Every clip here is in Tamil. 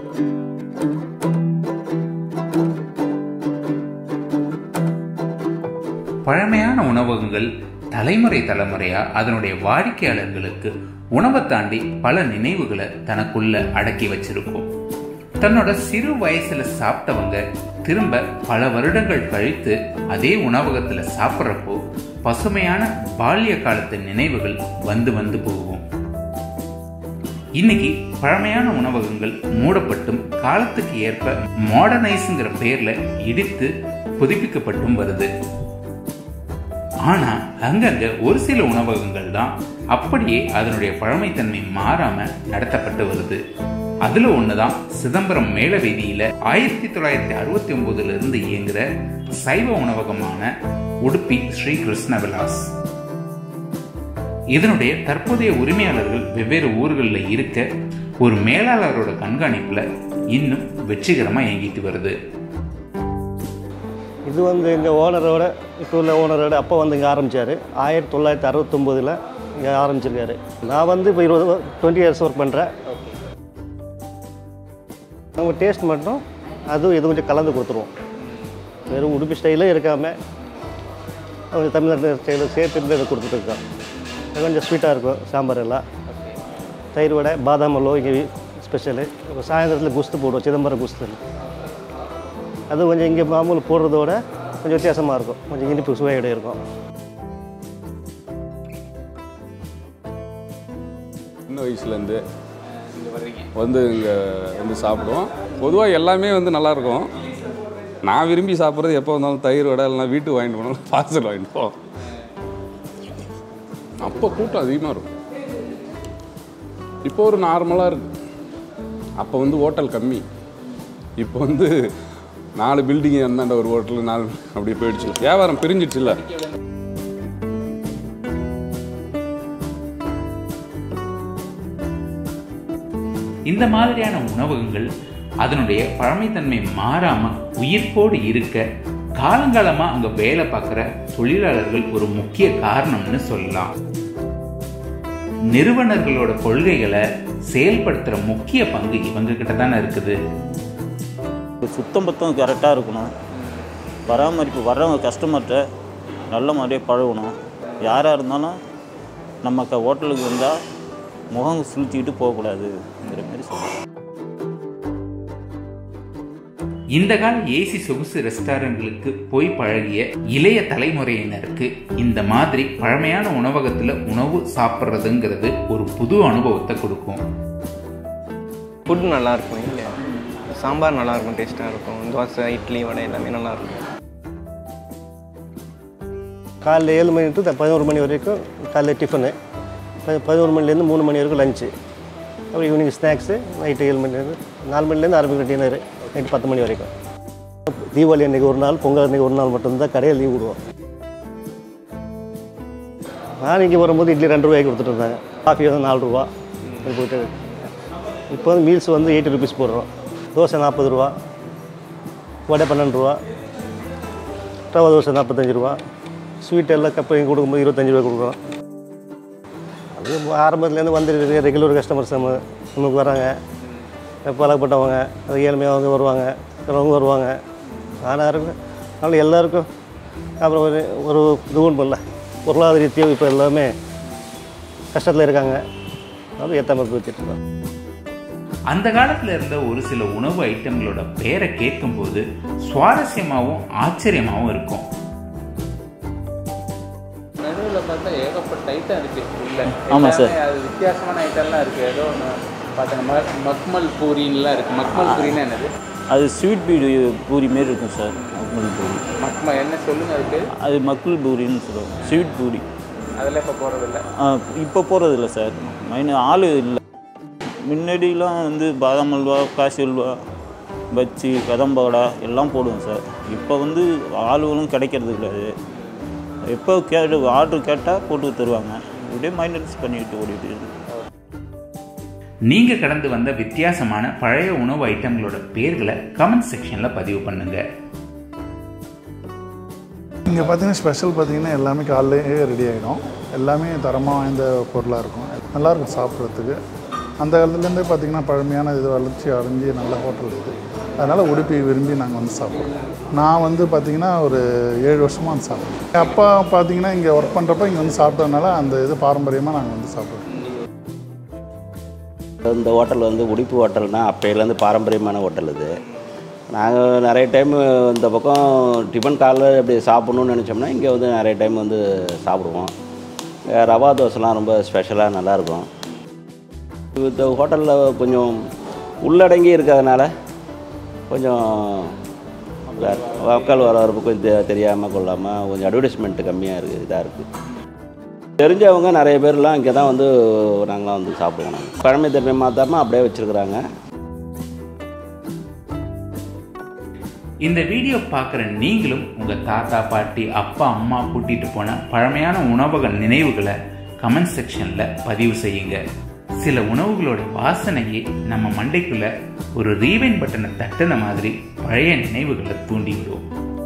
பழமையான உணவகங்கள் தலைமுறை தலைமுறையா அதனுடைய வாடிக்கையாளர்களுக்கு உணவை தாண்டி பல நினைவுகளை தனக்குள்ள அடக்கி வச்சிருக்கும் தன்னோட சிறு வயசுல சாப்பிட்டவங்க திரும்ப பல வருடங்கள் கழித்து அதே உணவகத்துல சாப்பிட்றப்போ பசுமையான பால்ய காலத்து நினைவுகள் வந்து வந்து போகும் இன்னைக்கு பழமையான உணவகங்கள் மூடப்பட்டும் காலத்துக்கு ஏற்ப மாடர்னைஸுங்கிற பேர்ல இடித்து புதுப்பிக்கப்பட்டும் வருது ஆனா அங்கங்க ஒரு சில உணவகங்கள் தான் அப்படியே அதனுடைய பழமைத்தன்மை மாறாம நடத்தப்பட்டு வருது அதுல ஒண்ணுதான் சிதம்பரம் மேல வீதியில ஆயிரத்தி தொள்ளாயிரத்தி அறுபத்தி ஒன்பதுல இருந்து இயங்குற சைவ உணவகமான உடுப்பி ஸ்ரீ கிருஷ்ணவிலாஸ் இதனுடைய தற்போதைய உரிமையாளர்கள் வெவ்வேறு ஊர்களில் இருக்க ஒரு மேலாளரோட கண்காணிப்புல இன்னும் வெற்றிகரமா இயங்கிட்டு வருது இது வந்து எங்கள் ஓனரோட இப்போ உள்ள ஓனரோட அப்பா வந்து இங்கே ஆரம்பித்தார் ஆயிரத்தி தொள்ளாயிரத்தி அறுபத்தொம்போதில் இங்கே ஆரம்பிச்சிருக்காரு நான் வந்து இப்போ இருபது டுவெண்ட்டி இயர்ஸ் ஒர்க் பண்ணுறேன் நம்ம டேஸ்ட் மட்டும் அதுவும் இது கொஞ்சம் கலந்து கொடுத்துருவோம் வெறும் உடுப்பி ஸ்டைலே இருக்காமல் கொஞ்சம் தமிழ்நாட்டு ஸ்டைலில் சேர்த்து இதை கொடுத்துட்ருக்கோம் அது கொஞ்சம் ஸ்வீட்டாக இருக்கும் சாம்பார் எல்லாம் தயிர் வடை பாதாம் அல்வா இங்கே ஸ்பெஷலு இப்போ சாயந்தரத்தில் குஸ்து போடுவோம் சிதம்பரம் குஸ்து அது கொஞ்சம் இங்கே மாமூல் போடுறதோட கொஞ்சம் வித்தியாசமாக இருக்கும் கொஞ்சம் இனிப்பு சுவையோட இருக்கும் சின்ன வயசுலேருந்து வந்து இங்கே வந்து சாப்பிடுவோம் பொதுவாக எல்லாமே வந்து நல்லாயிருக்கும் நான் விரும்பி சாப்பிட்றது எப்போ வந்தாலும் தயிர் வடை இல்லைனா வீட்டுக்கு வாங்கிட்டு போனாலும் பார்சல் வாங்கிட்டு போவோம் அப்போ கூட்டம் அதிகமாக இருக்கும் இப்போ ஒரு நார்மலாக இருக்கு அப்போ வந்து ஹோட்டல் கம்மி இப்போ வந்து நாலு பில்டிங் அந்தாண்ட ஒரு ஹோட்டல் நாலு அப்படி போயிடுச்சு வியாபாரம் பிரிஞ்சிடுச்சுல்ல இந்த மாதிரியான உணவகங்கள் அதனுடைய பழமைத்தன்மை மாறாம உயிர்ப்போடு இருக்க காலங்காலமா அங்க வேலை பார்க்குற தொழிலாளர்கள் ஒரு முக்கிய காரணம்னு சொல்லலாம் நிறுவனர்களோட கொள்கைகளை செயல்படுத்துற முக்கிய பங்கு இவங்க கிட்ட தானே இருக்குது சுத்தம் பத்தம் கரெக்டாக இருக்கணும் பராமரிப்பு வர்றவங்க கஸ்டமர்கிட்ட நல்ல மாதிரியே பழகணும் யாராக இருந்தாலும் நம்ம க ஹோட்டலுக்கு வந்தால் முகம் சுழிச்சிக்கிட்டு போகக்கூடாதுங்கிற மாதிரி சொல்லுவோம் இந்த கால ஏசி சொகுசு ரெஸ்டாரண்ட்களுக்கு போய் பழகிய இளைய தலைமுறையினருக்கு இந்த மாதிரி பழமையான உணவகத்துல உணவு சாப்பிட்றதுங்கிறது ஒரு புது அனுபவத்தை கொடுக்கும் ஃபுட் நல்லா இருக்கும் இங்கே சாம்பார் நல்லா இருக்கும் டேஸ்ட்டாக இருக்கும் தோசை இட்லி வடை எல்லாமே நல்லா இருக்கும் காலைல ஏழு மணி டு பதினோரு மணி வரைக்கும் காலைல டிஃபனு ப- பதினோரு மணிலேருந்து மூணு மணி வரைக்கும் லஞ்சு அப்புறம் ஈவினிங் ஸ்நாக்ஸு நைட்டு ஏழு மணிலேருந்து நாலு மணிலேருந்து ஆரம்பிக்கிற டின்னர் நைட்டு பத்து மணி வரைக்கும் தீபாவளி அன்றைக்கி ஒரு நாள் பொங்கல் அன்றைக்கி ஒரு நாள் மட்டும்தான் கடையை லீவ் விடுவோம் நான் இங்கே வரும்போது இட்லி ரெண்டு ரூபாய்க்கு கொடுத்துட்டு இருந்தாங்க காஃபி வந்து நாலு ரூபா இப்படி போயிட்டு இருக்கு. இப்போ வந்து மீல்ஸ் வந்து எயிட்டி ருபீஸ் போடுறோம் தோசை நாற்பது ரூபா வடை பன்னெண்டு ரூபா ரவா தோசை நாற்பத்தஞ்சு ரூபா ஸ்வீட் எல்லாம் கப்பு இங்கே கொடுக்கும்போது இருபத்தஞ்சு ரூபா கொடுக்குறோம் அது ஆரம்பத்துலேருந்து வந்து ரெகுலர் கஸ்டமர்ஸ் நம்ம நமக்கு வராங்க பழக்கப்பட்டவங்க அது ஏழ்மையாக அவங்க வருவாங்க அவங்க வருவாங்க ஆனால் இருக்கும் அதனால் எல்லாருக்கும் அப்புறம் ஒரு ஒரு இதுவும் பண்ணல பொருளாதார ரீதியாக இப்போ எல்லாமே கஷ்டத்தில் இருக்காங்க அதனால ஏற்ற மாதிரி வச்சுட்டு இருக்கோம் அந்த காலத்துல இருந்த ஒரு சில உணவு ஐட்டங்களோட பேரை கேட்கும்போது சுவாரஸ்யமாகவும் ஆச்சரியமாகவும் இருக்கும் மெனுவில் பார்த்தா ஏகப்பட்ட ஐட்டம் இருக்கு உள்ள ஆமாம் சார். எல்லாமே அது வித்தியாசமான ஐட்டம்லாம் இருக்கு ஏதோ ஒன்று பார்த்தங்க ம மக்மல் பூரின்லாம் இருக்கு மக்மல் பூரின்னா என்னது அது ஸ்வீட் பீடு பூரி மாரி இருக்கும் சார் மக்குள் பூரி மக்ம என்ன சொல்லுங்க அதுக்கு அது மக்குள் பூரின்னு சொல்லுவாங்க ஸ்வீட் பூரி அதெல்லாம் இப்போ போகிறதில்ல இப்போ போகிறது இல்லை சார் மெயின் ஆள் இல்லை முன்னாடிலாம் வந்து பாதாம் அல்வா காசி அல்வா பச்சி கதம்பவடா எல்லாம் போடுவோம் சார் இப்போ வந்து ஆளுகளும் கிடைக்கிறது கிடையாது எப்போ கேட்டு ஆர்டர் கேட்டால் போட்டு தருவாங்க இப்படியே மைண்டன்ஸ் பண்ணிட்டு ஓடிட்டு இருக்கு. நீங்க கடந்து வந்த வித்தியாசமான பழைய உணவு ஐட்டங்களோட பேர்களை கமெண்ட் செக்ஷன்ல பதிவு பண்ணுங்க இங்கே பார்த்தீங்கன்னா ஸ்பெஷல் பார்த்தீங்கன்னா எல்லாமே காலையிலே ரெடி ஆகிடும் எல்லாமே தரமாக வாய்ந்த பொருளாக இருக்கும் நல்லாயிருக்கும் சாப்பிட்றதுக்கு அந்த காலத்துலேருந்தே பார்த்திங்கன்னா பழமையான இது வளர்ச்சி அடைஞ்சு நல்ல ஹோட்டல் இது அதனால் உடுப்பி விரும்பி நாங்கள் வந்து சாப்பிட்றோம் நான் வந்து பார்த்திங்கன்னா ஒரு ஏழு வருஷமாக வந்து சாப்பிட்றேன் எங்கள் அப்பா பார்த்திங்கன்னா இங்கே ஒர்க் பண்ணுறப்ப இங்கே வந்து சாப்பிட்டதுனால அந்த இது பாரம்பரியமாக நாங்கள் வந்து சாப்பிட்றோம் இந்த ஹோட்டல் வந்து உடுப்பி ஹோட்டல்னால் அப்பையிலேருந்து பாரம்பரியமான ஹோட்டல் இது நாங்கள் நிறைய டைம் இந்த பக்கம் டிஃபன் காலைல இப்படி சாப்பிட்ணுன்னு நினச்சோம்னா இங்கே வந்து நிறைய டைம் வந்து சாப்பிடுவோம் இங்க ரவா தோசைலாம் ரொம்ப ஸ்பெஷலாக நல்லாயிருக்கும் இந்த ஹோட்டலில் கொஞ்சம் உள்ளடங்கி இருக்கிறதுனால கொஞ்சம் வே- மக்கள் வர வரப்பு கொஞ்சம் தெ- தெரியாமல் கொள்ளாமல் கொஞ்சம் அட்வர்டைஸ்மெண்ட் கம்மியாக இருக்குது இதாக இருக்குது தெரிஞ்சவங்க நிறைய பேர்லாம் இங்கே தான் வந்து நாங்களாம் வந்து சாப்பிடுவோம் நாங்கள் பழமை தன்மை மாற்றாமல் அப்படியே வச்சுருக்குறாங்க இந்த வீடியோ பார்க்குற நீங்களும் உங்கள் தாத்தா பாட்டி அப்பா அம்மா கூட்டிட்டு போன பழமையான உணவக நினைவுகளை கமெண்ட் செக்ஷனில் பதிவு செய்யுங்க சில உணவுகளோட வாசனையே நம்ம மண்டைக்குள்ள ஒரு ரீவைன் பட்டனை தட்டின மாதிரி பழைய நினைவுகளை தூண்டிவிடும்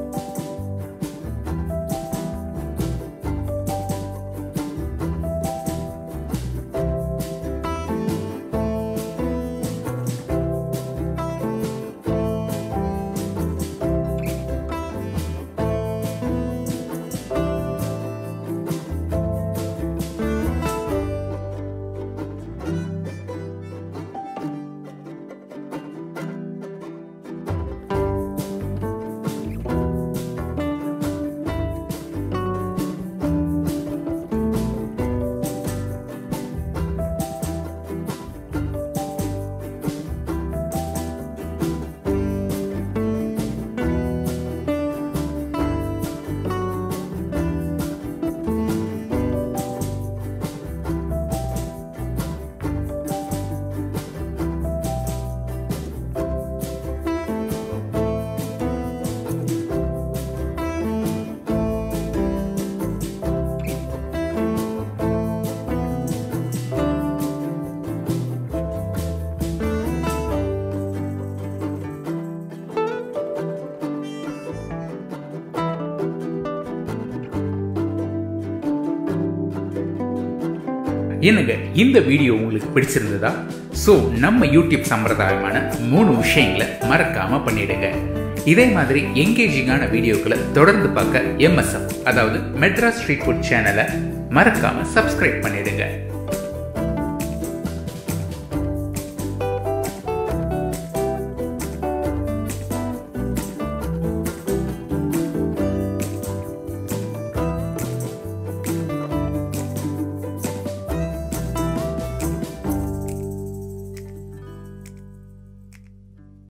என்னங்க இந்த வீடியோ உங்களுக்கு பிடிச்சிருந்ததா ஸோ நம்ம யூடியூப் சம்பிரதாயமான மூணு விஷயங்களை மறக்காம பண்ணிடுங்க இதே மாதிரி எங்கேஜிங்கான வீடியோக்களை தொடர்ந்து பார்க்க எம்எஸ்எஃப் அதாவது மெட்ராஸ் ஸ்ட்ரீட் ஃபுட் சேனலை மறக்காம சப்ஸ்கிரைப் பண்ணிடுங்க